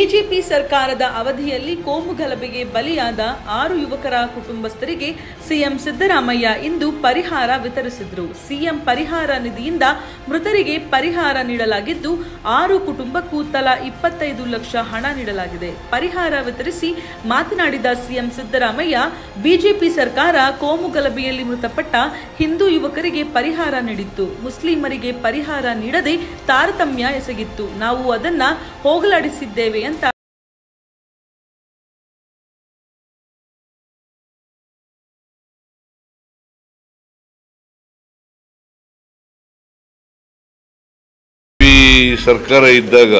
BJP ಸರ್ಕಾರದ ಅವಧಿಯಲ್ಲಿ ಕೋಮು ಗಲಭೆಗೆ ಬಲಿಯಾದ ಆರು ಯುವಕರ ಕುಟುಂಬಸ್ಥರಿಗೆ ಸಿಎಂ ಸಿದ್ದರಾಮಯ್ಯ ಇಂದು ಪರಿಹಾರ ವಿತರಿಸಿದ್ರು ಸಿಎಂ ಪರಿಹಾರ ನಿಧಿಯಿಂದ ಮೃತರಿಗೆ ಪರಿಹಾರ ನೀಡಲಾಗಿದ್ದು ಆರು ಕುಟುಂಬಕ್ಕೂ ತಲಾ ಇಪ್ಪತ್ತೈದು ಲಕ್ಷ ಹಣ ನೀಡಲಾಗಿದೆ ಪರಿಹಾರ ವಿತರಿಸಿ ಮಾತನಾಡಿದ ಸಿಎಂ ಸಿದ್ದರಾಮಯ್ಯ ಬಿಜೆಪಿ ಸರ್ಕಾರ ಕೋಮು ಗಲಭೆಯಲ್ಲಿ ಮೃತಪಟ್ಟ ಹಿಂದೂ ಯುವಕರಿಗೆ ಪರಿಹಾರ ನೀಡಿತ್ತು ಮುಸ್ಲಿಮರಿಗೆ ಪರಿಹಾರ ನೀಡದೆ ತಾರತಮ್ಯ ಎಸಗಿತ್ತು ನಾವು ಅದನ್ನ ಹೋಗಲಾಡಿಸಿದ್ದೇವೆ ಅಂತ ಈ ಸರ್ಕಾರ ಇದ್ದಾಗ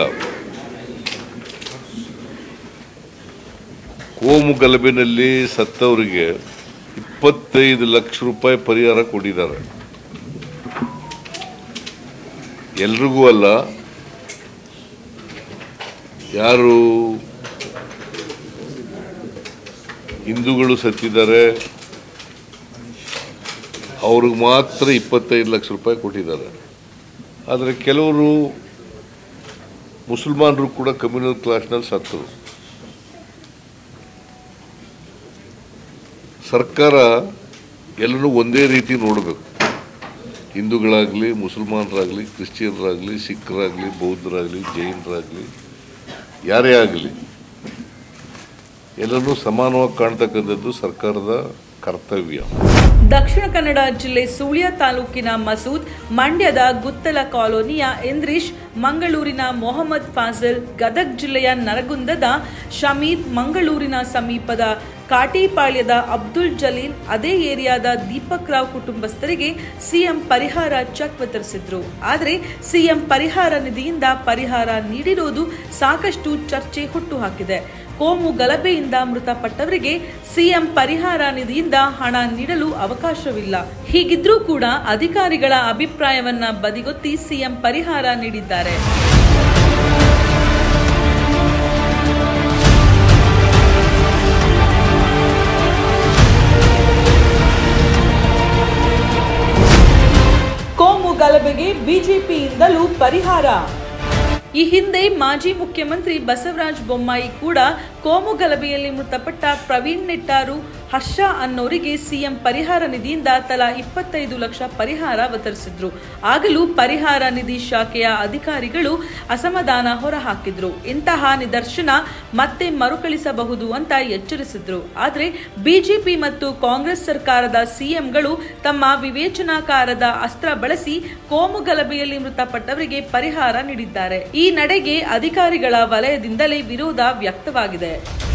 ಕೋಮು ಗಲಭೆನಲ್ಲಿ ಸತ್ತವರಿಗೆ ಇಪ್ಪತ್ತೈದು ಲಕ್ಷ ರೂಪಾಯಿ ಪರಿಹಾರ ಕೊಟ್ಟಿದ್ದಾರೆ ಎಲ್ರಿಗೂ ಅಲ್ಲ ಯಾರು ಹಿಂದೂಗಳು ಸತ್ತಿದ್ದಾರೆ ಅವ್ರಿಗೆ ಮಾತ್ರ ಇಪ್ಪತ್ತೈದು ಲಕ್ಷ ರೂಪಾಯಿ ಕೊಟ್ಟಿದ್ದಾರೆ ಆದರೆ ಕೆಲವರು ಮುಸಲ್ಮಾನರು ಕೂಡ ಕಮ್ಯುನಲ್ ಕ್ಲಾಸ್ನಲ್ಲಿ ಸತ್ತರು ಸರ್ಕಾರ ಎಲ್ಲರೂ ಒಂದೇ ರೀತಿ ನೋಡಬೇಕು ಹಿಂದೂಗಳಾಗಲಿ ಮುಸಲ್ಮಾನರಾಗಲಿ ಕ್ರಿಶ್ಚಿಯನ್ರಾಗಲಿ ಸಿಖ್ರಾಗಲಿ ಬೌದ್ಧರಾಗಲಿ ಜೈನರಾಗಲಿ ಯಾರೇ ಆಗಲಿ ಎಲ್ಲರೂ ಸಮಾನವಾಗಿ ಕಾಣ್ತಕ್ಕಂಥದ್ದು ಸರ್ಕಾರದ ಕರ್ತವ್ಯ ದಕ್ಷಿಣ ಕನ್ನಡ ಜಿಲ್ಲೆ ಸುಳ್ಯ ತಾಲೂಕಿನ ಮಸೂದ್ ಮಂಡ್ಯದ ಗುತ್ತಲ ಕಾಲೋನಿಯ ಇಂದ್ರೀಶ್ ಮಂಗಳೂರಿನ ಮೊಹಮ್ಮದ್ ಫಾಜಲ್ ಗದಗ್ ಜಿಲ್ಲೆಯ ನರಗುಂದದ ಶಮೀದ್ ಮಂಗಳೂರಿನ ಸಮೀಪದ ಕಾಟಿಪಾಳ್ಯದ ಅಬ್ದುಲ್ ಜಲೀಲ್ ಅದೇ ಏರಿಯಾದ ದೀಪಕ್ ರಾವ್ ಕುಟುಂಬಸ್ಥರಿಗೆ ಸಿಎಂ ಪರಿಹಾರ ಚೆಕ್ ವಿತರಿಸಿದ್ರು ಆದರೆ ಸಿಎಂ ಪರಿಹಾರ ನಿಧಿಯಿಂದ ಪರಿಹಾರ ನೀಡಿರುವುದು ಸಾಕಷ್ಟು ಚರ್ಚೆ ಹುಟ್ಟುಹಾಕಿದೆ ಕೋಮು ಗಲಭೆಯಿಂದ ಮೃತಪಟ್ಟವರಿಗೆ ಸಿಎಂ ಪರಿಹಾರ ನಿಧಿಯಿಂದ ಹಣ ನೀಡಲು ಅವಕಾಶವಿಲ್ಲ ಹೀಗಿದ್ರೂ ಕೂಡ ಅಧಿಕಾರಿಗಳ ಅಭಿಪ್ರಾಯವನ್ನ ಬದಿಗೊತ್ತಿ ಸಿಎಂ ಪರಿಹಾರ ನೀಡಿದ್ದಾರೆ ಕೋಮು ಗಲಭೆಗೆ ಬಿಜೆಪಿಯಿಂದಲೂ ಪರಿಹಾರ ಈ ಹಿಂದೆ ಮಾಜಿ ಮುಖ್ಯಮಂತ್ರಿ ಬಸವರಾಜ ಬೊಮ್ಮಾಯಿ ಕೂಡ ಕೋಮು ಗಲಭೆಯಲ್ಲಿ ಮೃತಪಟ್ಟ ಪ್ರವೀಣ್ ನೆಟ್ಟಾರು ಹರ್ಷ ಅನ್ನೋರಿಗೆ ಸಿಎಂ ಪರಿಹಾರ ನಿಧಿಯಿಂದ ತಲಾ ಇಪ್ಪತ್ತೈದು ಲಕ್ಷ ಪರಿಹಾರ ವಿತರಿಸಿದ್ರು ಆಗಲೂ ಪರಿಹಾರ ನಿಧಿ ಶಾಖೆಯ ಅಧಿಕಾರಿಗಳು ಅಸಮಾಧಾನ ಹೊರಹಾಕಿದ್ರು ಇಂತಹ ನಿದರ್ಶನ ಮತ್ತೆ ಮರುಕಳಿಸಬಹುದು ಅಂತ ಎಚ್ಚರಿಸಿದ್ರು ಆದರೆ ಬಿಜೆಪಿ ಮತ್ತು ಕಾಂಗ್ರೆಸ್ ಸರ್ಕಾರದ ಸಿಎಂಗಳು ತಮ್ಮ ವಿವೇಚನಾಕಾರದ ಅಸ್ತ್ರ ಬಳಸಿ ಕೋಮು ಗಲಭೆಯಲ್ಲಿ ಮೃತಪಟ್ಟವರಿಗೆ ಪರಿಹಾರ ನೀಡಿದ್ದಾರೆ ಈ ನಡೆಗೆ ಅಧಿಕಾರಿಗಳ ವಲಯದಿಂದಲೇ ವಿರೋಧ ವ್ಯಕ್ತವಾಗಿದೆ